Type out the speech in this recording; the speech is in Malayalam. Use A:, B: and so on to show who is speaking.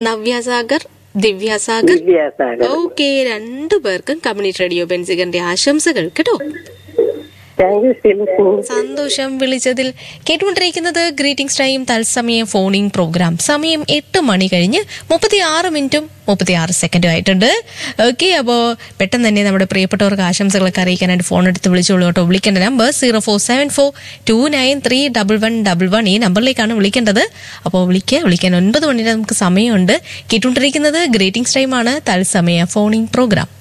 A: നവ്യാസാഗർ ദിവ്യാസാഗർ
B: ദിവ്യാസാഗർ
A: ഓക്കെ രണ്ടു പേർക്കും കമ്മ്യൂണിറ്റി റേഡിയോ ബെൻസിഗറിന്റെ ആശംസകൾ കേട്ടോ
B: താങ്ക് യു ശ്രീലക്ഷ്മി
A: സന്തോഷം വിളിച്ചതിൽ കേട്ടുകൊണ്ടിരിക്കുന്നത് ഗ്രീറ്റിംഗ്സ് ടൈം തത്സമയം ഫോണിംഗ് പ്രോഗ്രാം സമയം എട്ട് മണി കഴിഞ്ഞ് മുപ്പത്തി ആറ് മിനിറ്റും മുപ്പത്തി ആറ് സെക്കൻഡും ആയിട്ടുണ്ട് ഓക്കെ അപ്പോൾ പെട്ടെന്ന് തന്നെ നമ്മുടെ പ്രിയപ്പെട്ടവർക്ക് ആശംസകളൊക്കെ അറിയിക്കാനായിട്ട് ഫോൺ എടുത്ത് വിളിച്ചോളൂ കേട്ടോ വിളിക്കേണ്ട number zero four seven four two nine three double one double one ഈ നമ്പറിലേക്കാണ് വിളിക്കേണ്ടത് അപ്പോൾ വിളിക്കുക വിളിക്കാൻ ഒൻപത് മണിയുടെ നമുക്ക് സമയമുണ്ട് കേട്ടുകൊണ്ടിരിക്കുന്നത് ഗ്രീറ്റിംഗ്സ് ടൈമാണ് തത്സമയ ഫോണിംഗ് പ്രോഗ്രാം